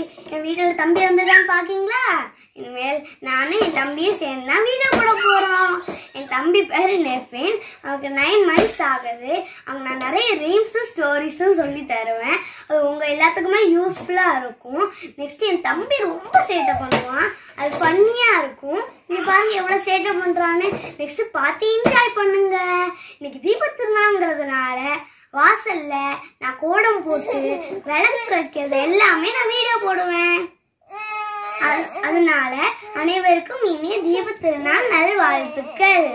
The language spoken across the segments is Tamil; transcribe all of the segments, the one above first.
என் வீட்டில் தம்பி வந்ததான்னு பார்க்கீங்களா இனிமேல் நானும் என் தம்பியும் சேர்ந்து தான் வீடியோ போட போகிறோம் என் தம்பி பேர் நெஃபின் அவனுக்கு நைன் மந்த்ஸ் ஆகுது அவங்க நான் நிறைய ரீம்ஸும் ஸ்டோரிஸும் சொல்லி தருவேன் அது உங்கள் எல்லாத்துக்குமே யூஸ்ஃபுல்லாக இருக்கும் நெக்ஸ்ட் என் தம்பி ரொம்ப சேட்டை பண்ணுவான் அது ஃபன்னியாக இருக்கும் நீ பாருங்க எவ்வளோ சேட்டை பண்ணுறான்னு நெக்ஸ்ட் பார்த்து என்ஜாய் பண்ணுங்க இன்னைக்கு தீபத் திருநாங்கிறதுனால வாசல்ல நான் கோடம் போட்டு விளக்கு வைக்கிறது எல்லாமே நான் வீடியோ போடுவேன் அ- அதனால அனைவருக்கும் இனிய தீபத் திருநாள் நல்வாழ்த்துக்கள்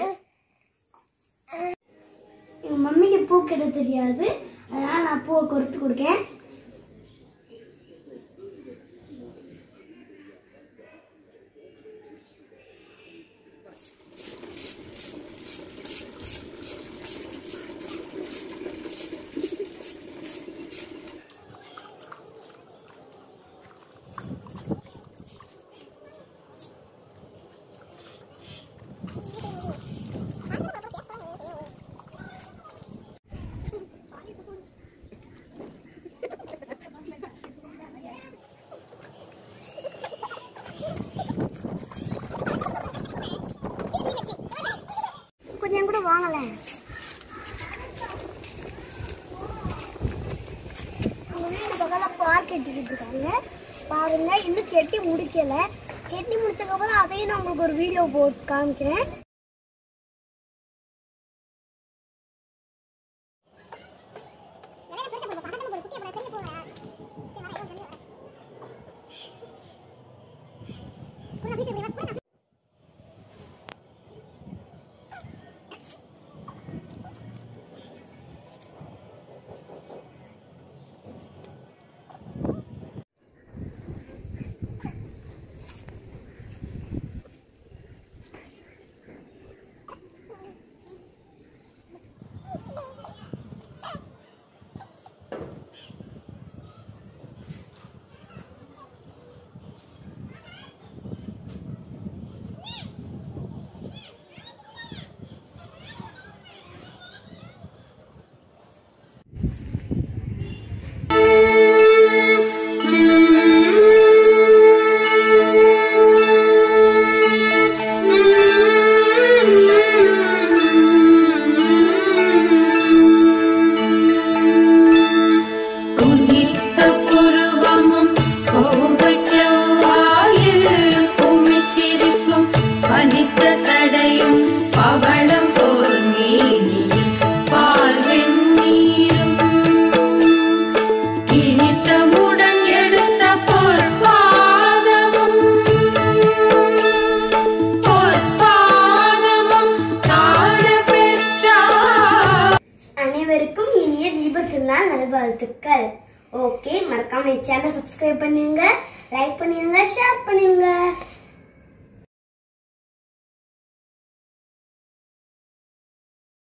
எங்க மம்மிக்கு பூ கெட்ட தெரியாது அதனால நான் பூவை கொடுத்து கொடுக்கேன் கொஞ்சம் கூட வாங்கல பார்க் கட்டிக்கிட்டு இருக்காங்க பாருங்க இன்னும் கெட்டி முடிக்கல கெட்டி முடிச்சதுக்கப்புறம் அதையும் நான் உங்களுக்கு ஒரு வீடியோ போட்டு காமிக்கிறேன் உதித்த புருவமும் கோவைச் செவ்வாயில் உம்மிச் சிரிப்பும் பனித்த சடையும் பவளம் போர் மேனியில் பால் வெந்நீரும் கிணித்தமுடன் எடுத்த பொற்பாதமும் பொற்பாதமும் காண பெற்றார் அனைவருக்கும் இனிய தீபத் திருநாள் நல்வாழ்த்துக்கள் ஓகே மறக்காம என் சேனல் சப்ஸ்கிரைப் பண்ணிருங்க லைக் பண்ணிருங்க ஷேர் பண்ணிருங்க